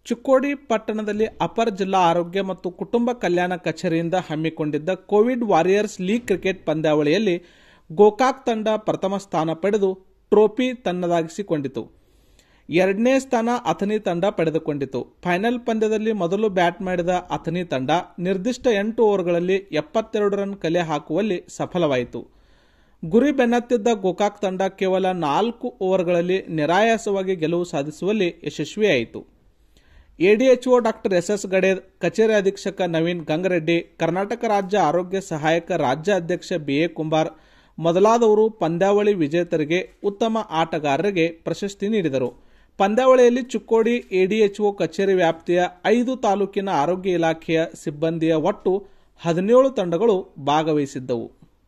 ಚಿಕ್ಕೋಡಿ ಪಟ್ಟಣದಲ್ಲಿ ಅಪರ ಜಿಲ್ಲಾ ಆರೋಗ್ಯ ಮತ್ತು ಕುಟುಂಬ ಕಲ್ಯಾಣ ಕಚೇರಿಯಿಂದ ಹಮ್ಮಿಕೊಂಡಿದ್ದ ಕೋವಿಡ್ ವಾರಿಯರ್ಸ್ ಲೀಗ್ ಕ್ರಿಕೆಟ್ ಪಂದ್ಯಾವಳಿಯಲ್ಲಿ ಗೋಕಾಕ್ ತಂಡ ಪ್ರಥಮ ಸ್ಥಾನ ಪಡೆದು ಟ್ರೋಫಿ ತನ್ನದಾಗಿಸಿಕೊಂಡಿತು ಎರಡನೇ ಸ್ಥಾನ ಅಥಣಿ ತಂಡ ಪಡೆದುಕೊಂಡಿತು ಫೈನಲ್ ಪಂದ್ಯದಲ್ಲಿ ಮೊದಲು ಬ್ಯಾಟ್ ಮಾಡಿದ ಅಥಣಿ ತಂಡ ನಿರ್ದಿಷ್ಟ ಎಂಟು ಓವರ್ಗಳಲ್ಲಿ ಎಪ್ಪತ್ತೆರಡು ರನ್ ಕಲೆ ಹಾಕುವಲ್ಲಿ ಸಫಲವಾಯಿತು ಗುರಿ ಬೆನ್ನತ್ತಿದ್ದ ಗೋಕಾಕ್ ತಂಡ ಕೇವಲ ನಾಲ್ಕು ಓವರ್ಗಳಲ್ಲಿ ನಿರಾಯಾಸವಾಗಿ ಗೆಲುವು ಸಾಧಿಸುವಲ್ಲಿ ಯಶಸ್ವಿಯಾಯಿತು ADHO doctor S S Gaded ಕಚೇರಿ ಅಧೀಕ್ಷಕ ನವೀನ್ ಗಂಗರೆಡ್ಡಿ ಕರ್ನಾಟಕ ರಾಜ್ಯ ಆರೋಗ್ಯ ಸಹಾಯಕ ರಾಜ್ಯ ಅಧ್ಯಕ್ಷ ಬಿಎ ಕುಂಬಾರ್ ಮೊದಲಾದವರು ಪಂದ್ಯಾವಳಿ ವಿಜೇತರಿಗೆ ಉತ್ತಮ ಆಟಗಾರರಿಗೆ ಪ್ರಶಸ್ತಿ ನೀಡಿದರು ಪಂದ್ಯಾವಳಿಯಲ್ಲಿ ಚಿಕ್ಕೋಡಿ ಎಡಿಎಚ್ಒ ಕಚೇರಿ ವ್ಯಾಪ್ತಿಯ ಐದು ತಾಲೂಕಿನ ಆರೋಗ್ಯ ಇಲಾಖೆಯ ಸಿಬ್ಬಂದಿಯ ಒಟ್ಟು ಹದಿನೇಳು ತಂಡಗಳು ಭಾಗವಹಿಸಿದ್ದವು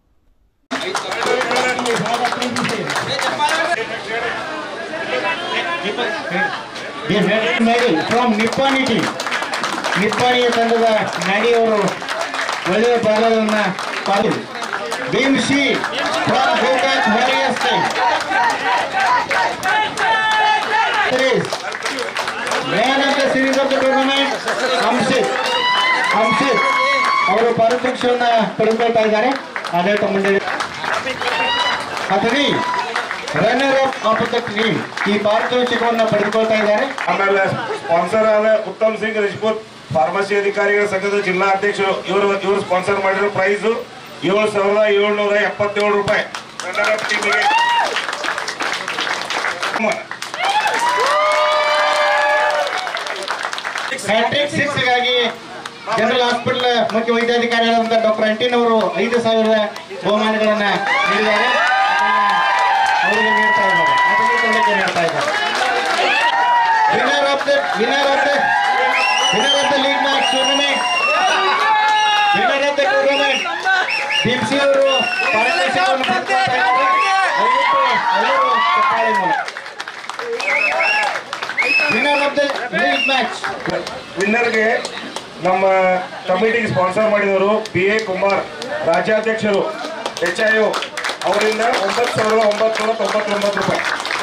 Maddy from Nippani team Nippani ತಂಡದ ಮ್ಯಾಡಿ ಅವರು ಒಳ್ಳೆಯ ಬಾಲರನ್ನ ಪಾಲು Bheemsi from Gokak warriors team man of the series of the tournament Hamsith Hamsith ಅವರು ಪಾರಿತೋಷಿಕವನ್ನ ಪಡೆದುಕೊಳ್ತಾ ಇದ್ದಾರೆ ಆಡಳಿತ ಮಂಡಳಿ Athani runner up of the team ಈ ಪಾರಿತೋಷಿಕವನ್ನ ಪಡೆದುಕೊಳ್ತಾ ಇದ್ದಾರೆ ಆಮೇಲೆ ಸ್ಪಾನ್ಸರ್ ಆದ ಉತ್ತಮ್ ಸಿಂಗ್ ರಜಪೂತ್ ಫಾರ್ಮಸಿ ಅಧಿಕಾರಿಗಳ ಸಂಘದ ಜಿಲ್ಲಾ ಅಧ್ಯಕ್ಷರು ಇವರು ಇವರು ಸ್ಪಾನ್ಸರ್ ಮಾಡಿರೋ ಪ್ರೈಸ್ ಏಳು ಸಾವಿರದ ಏಳ್ನೂರ ಎಪ್ಪತ್ತೇಳು ರೂಪಾಯಿ ರನ್ನರ್ ಅಪ್ ಟೀಮಿಗೆ ಹ್ಯಾಟ್ರಿಕ್ ಸಿಕ್ಸ್ ಗಾಗಿ ಜನರಲ್ ಹಾಸ್ಪಿಟಲ್ ಮುಖ್ಯ ವೈದ್ಯಾಧಿಕಾರಿಗಳಾದಂತಹ ಡಾಕ್ಟರ್ ಅಂಟಿನ್ ಅವರು ಐದು ಸಾವಿರ ಬಹುಮಾನಗಳನ್ನ ನೀಡಿದ್ದಾರೆ ಅದನ್ನ ಅವರಿಗೆ ನೀಡ್ತಾ ಇದ್ದಾರೆ ಅದಕ್ಕೆ ತಂಡಕ್ಕೆ ನೀಡ್ತಾ ಇದ್ದಾರೆ winner of the winner of the winner of the league match tournament winner of the tournament Bheemsi ಅವರು ಪಾರಿತೋಷಿಕವನ್ನು ಪಡೆದುಕೊಳ್ತಾ ಇದ್ದಾರೆ ದಯವಿಟ್ಟು ಎಲ್ಲರೂ ಚಪ್ಪಾಳೆ ಮೂಲಕ winner of the league match ವಿನ್ನರ್ಗೆ ನಮ್ಮ ಕಮಿಟಿಗೆ ಸ್ಪಾನ್ಸರ್ ಮಾಡಿದವರು ಬಿ ಎ ಕುಮಾರ್ ರಾಜ್ಯಾಧ್ಯಕ್ಷರು ಎಚ್ ಐ ಅವರಿಂದ ಒಂಬತ್ತು ಸಾವಿರದ ಒಂಬತ್ತು ನೂರ ತೊಂಬತ್ತೊಂಬತ್ತು ರೂಪಾಯಿ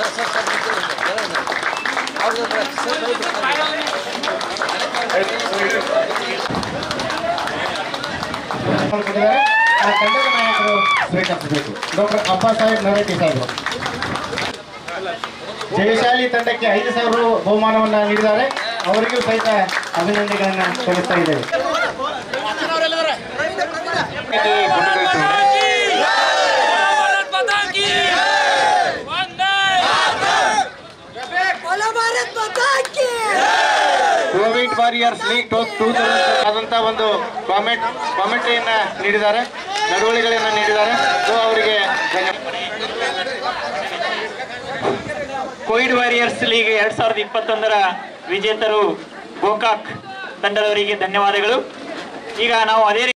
ಕೊಟ್ಟಿದ್ದಾರೆ. ಆ ತಂಡದ ನಾಯಕರು ಸ್ವೀಕರಿಸಬೇಕು ಡಾಕ್ಟರ್ ಅಬ್ಬಾ ಸಾಹೇಬ್ ನರೇಟಿ ಸಾಹೇಬರು ಜಯಶಾಲಿ ತಂಡಕ್ಕೆ ಐದು ಸಾವಿರ ರು ಬಹುಮಾನವನ್ನ ನೀಡಿದ್ದಾರೆ ಅವರಿಗೂ ಸಹಿತ ಅಭಿನಂದನೆಗಳನ್ನ ಸಲ್ಲಿಸ್ತಾ ಇದ್ದೇವೆ भारत माता की वंदे बोलो भारत माता की Covid warriors league two two ಆದಂತ ಒಂದು ಕಾಮೆಂಟ್ ಕಾಮೆಂಟ್ರಿಯನ್ನ ನೀಡಿದ್ದಾರೆ ನಡವಳಿಕೆಗಳನ್ನ ನೀಡಿದ್ದಾರೆ ಸೊ ಅವರಿಗೆ ಕೋವಿಡ್ ವಾರಿಯರ್ಸ್ ಲೀಗ್ ಎರಡ್ ಸಾವಿರದ ಇಪ್ಪತ್ತೊಂದರ ವಿಜೇತರು ಗೋಕಾಕ್ ತಂಡದವರಿಗೆ ಧನ್ಯವಾದಗಳು ಈಗ ನಾವು ಅದೇ